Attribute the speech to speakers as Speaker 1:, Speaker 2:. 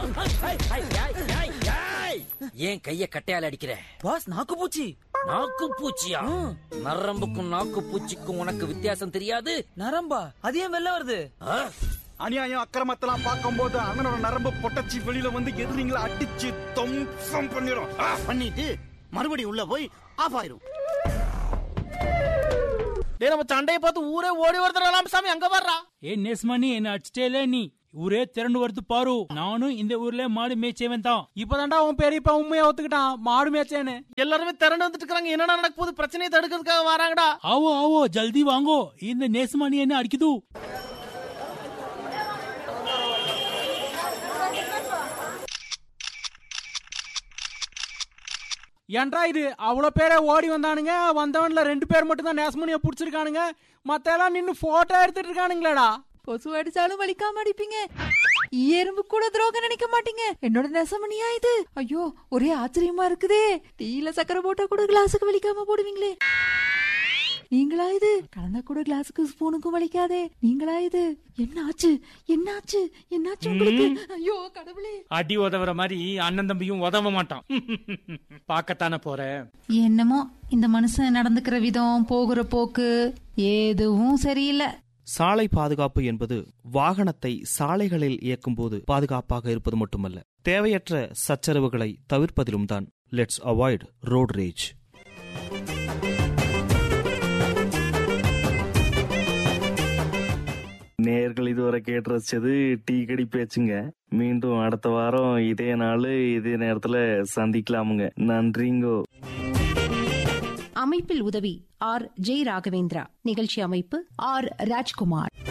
Speaker 1: ஏன் கைய கட்டையால அடிக்கிற
Speaker 2: பாஸ் நாக்கு பூச்சி
Speaker 1: நாக்கு பூச்சியா நரம்புக்கும் நாக்கு பூச்சிக்கும் உனக்கு வித்தியாசம் தெரியாது
Speaker 2: நரம்பா அது ஏன் வெளில வருது
Speaker 1: ஆ?
Speaker 3: அநியாயம் அக்கிரமத்தெல்லாம் பார்க்கும்போது அண்ணனோட நரம்பு பொட்டச்சி வெளியில வந்து எதிரிங்களை அடிச்சு தொம்சம் பண்ணிடும் ஆ!
Speaker 4: பண்ணிட்டு மறுபடியும் உள்ள போய் ஆஃப் ஆயிரும்
Speaker 5: டேய் நம்ம சண்டையை பார்த்து ஊரே ஓடி வருதுடலாம் சாமி அங்க வர்றா
Speaker 6: ஏ நெஸ்மணி என்ன அடிச்சிட்டே நீ ஊரே திரண்டு வருது பாரு நானும் இந்த ஊர்ல மாடு மேய்ச்சவன் தான்
Speaker 5: இப்பதான்டா உன் பெரியப்பா உண்மையா ஒத்துக்கிட்டான் மாடு மேய்ச்சேன்னு எல்லாருமே திரண்டு வந்துட்டு இருக்காங்க என்னடா நடக்க போகுது பிரச்சனையை தடுக்கிறதுக்காக வராங்கடா
Speaker 6: ஆவோ ஆவோ ஜல்தி வாங்கோ இந்த நெஸ்மணி என்ன அடிக்குது
Speaker 5: ஏன்டா இது அவ்வளவு பேரே ஓடி வந்தானுங்க வந்தவன்ல ரெண்டு பேர் மட்டும் தான் நேசமணியை புடிச்சிருக்கானுங்க மத்த எல்லாம் நின்னு போட்டோ எடுத்துட்டு இருக்கானுங்களேடா
Speaker 7: கொசு அடிச்சாலும் வலிக்காம அடிப்பீங்க எறும்பு கூட துரோகம் நினைக்க மாட்டீங்க என்னோட நெசமணியா இது ஐயோ ஒரே ஆச்சரியமா இருக்குதே டீல சக்கரை போட்டா கூட கிளாஸுக்கு வலிக்காம போடுவீங்களே நீங்களா இது கலந்தா கூட கிளாஸுக்கு ஸ்பூனுக்கும் வலிக்காதே நீங்களா இது என்னாச்சு என்னாச்சு என்னாச்சு உங்களுக்கு ஐயோ கடவுளே
Speaker 6: அடி உதவுற மாதிரி அண்ணன் தம்பியும் உதவ மாட்டான் பாக்கத்தானே போற
Speaker 7: என்னமோ இந்த மனுஷன் நடந்துக்கிற விதம் போகிற போக்கு எதுவும் சரியில்லை
Speaker 8: சாலை பாதுகாப்பு என்பது வாகனத்தை சாலைகளில் இயக்கும்போது பாதுகாப்பாக இருப்பது மட்டுமல்ல தேவையற்ற சச்சரவுகளை தவிர்ப்பதிலும் தான் லெட்ஸ் அவாய்ட் ரோட் ரேஜ்
Speaker 9: நேர்கள் இதுவரை கேட்டு ரசிச்சது டீ கடி பேச்சுங்க மீண்டும் அடுத்த வாரம் இதே நாள் இதே நேரத்துல சந்திக்கலாமுங்க நன்றிங்கோ
Speaker 10: அமைப்பில் உதவி ஆர் ஜெய் ராகவேந்திரா நிகழ்ச்சி அமைப்பு ஆர் ராஜ்குமார்